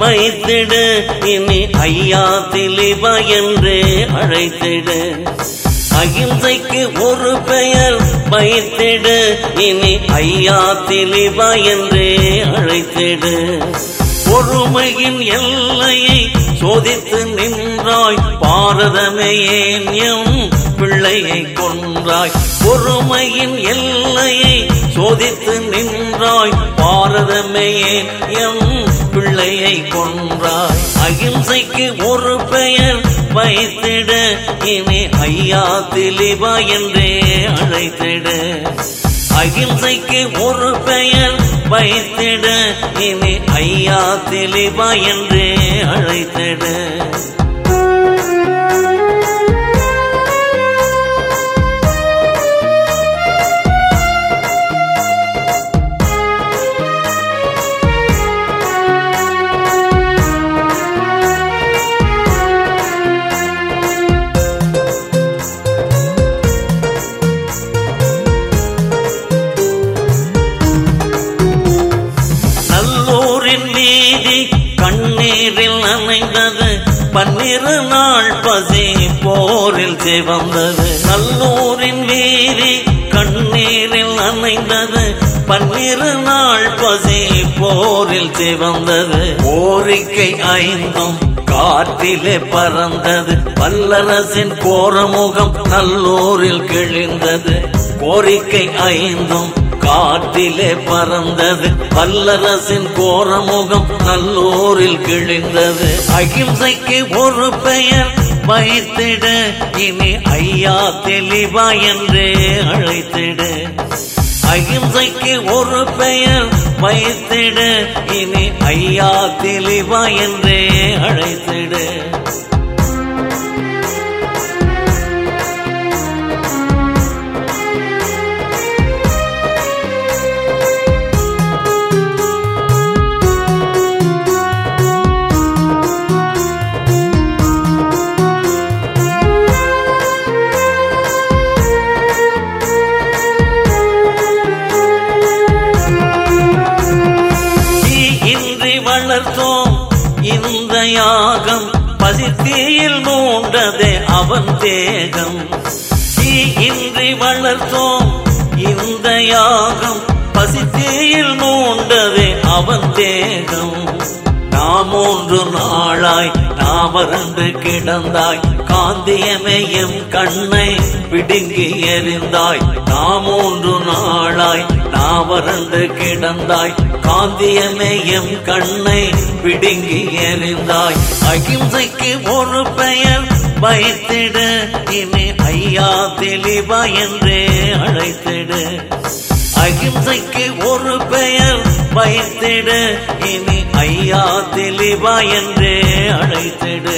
வைத்திடு இனி ஐயா திலிவா என்றே அழைத்திடு அகிம்சைக்கு ஒரு பெயர் வைத்திடு இனி ஐயா திலிவா என்றே அழைத்திடு பொறுமையின் எல்லையை சோதித்து நின்றாய் பாரதமே ஏன் எம் பிள்ளையை கொன்றாய் பொறுமையின் எல்லையை சோதித்து நின்றாய் பாரதமே ஏன் எம் பிள்ளையை கொன்றாய் அகிம்சைக்கு ஒரு பெயர் வைத்திட இனி ஐயா திலிவா என்றே அழைத்திட அகிம்சைக்கு ஒரு பெயர் வைத்திட இனி ஐயா தெளிவா என்றே அழைத்திட நல்லூரின் வீதி கண்ணீரில் நனைந்தது பன்னிரு நாள் பசி போரில் சிவந்தது நல்லூரின் வீதி கண்ணீரில் நனைந்தது பன்னிரு நாள் பசி போரில் சிவந்தது கோரிக்கை ஐந்தும் காற்றிலே பறந்தது வல்லரசின் கோரமுகம் நல்லூரில் கிழிந்தது கோரிக்கை ஐந்தும் காற்றிலே பறந்தது வல்லரசின் கோரமுகம் நல்லூரில் கிழிந்தது அகிம்சைக்கு ஒரு பெயர் வைத்திட இனி ஐயா தெளிவா என்றே அழைத்திட அகிம்சைக்கு ஒரு பெயர் வைத்திட இனி ஐயா தெளிவா என்றே அழைத்திட தீ இன்றி வளர்த்தோம் இந்த யாகம் பசித்தீயில் மூண்டதே அவன் தேகம் தீ இன்றி வளர்த்தோம் இந்த யாகம் பசித்தீயில் மூண்டதே அவன் தேகம் நாம் மூன்று நாளாய் நாவரண்டு கிடந்தாய் காந்தியமே எம் கண்ணை பிடுங்கி எறிந்தாய் நாம் மூன்று நாளாய் நாவரண்டு கிடந்தாய் காந்தியமே எம் கண்ணை பிடுங்கி எறிந்தாய் அகிம்சைக்கு ஒரு பெயர் வைத்திட இனி ஐயா தெளிவா என்றே அழைத்திட அகிம்சைக்கு ஒரு பெயர் வைத்திட இனி ஐயா தெளிவா என்றே அழைத்திடு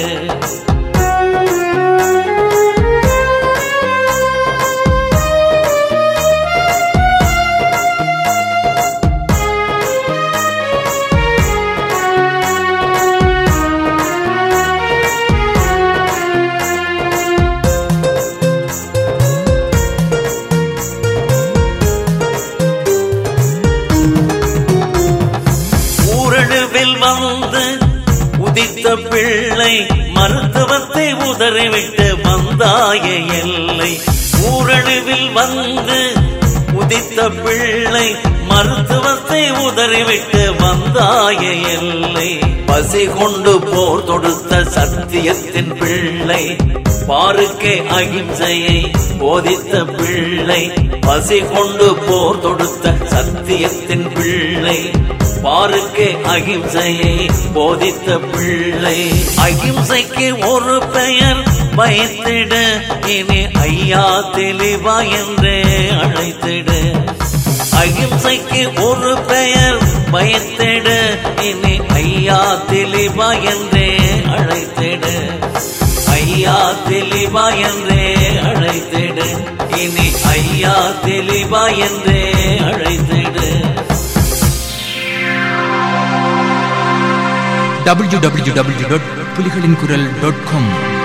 ஊரழுவில் வந்து உதித்த பிள்ளை மருத்துவத்தை உதறிவிட்டு வந்தாய எல்லை ஊரழுவில் வந்து உதித்த பிள்ளை மருத்துவத்தை உதறிவிட்டு வந்தாய எல்லை பசி கொண்டு போர் தொடுத்த சத்தியத்தின் பிள்ளை பாருக்கே அகிம்சையை போதித்த பிள்ளை பசி கொண்டு போர் தொடுத்த சத்தியத்தின் பிள்ளை பாருக்கு அகிம்சையை போதித்த பிள்ளை அகிம்சைக்கு ஒரு பெயர் வைத்திட இனி ஐயா தெளிவா என்றே அழைத்திட அகிம்சைக்கு ஒரு பெயர் வைத்திட இனி ஐயா தெளிவா என்றே அழைத்திட ஐயா தெளிவா என்றே அழைத்திட இனி ஐயா தெளிவா என்றே அழைத்திட www.புலிகளின் குரல் டாட் காம்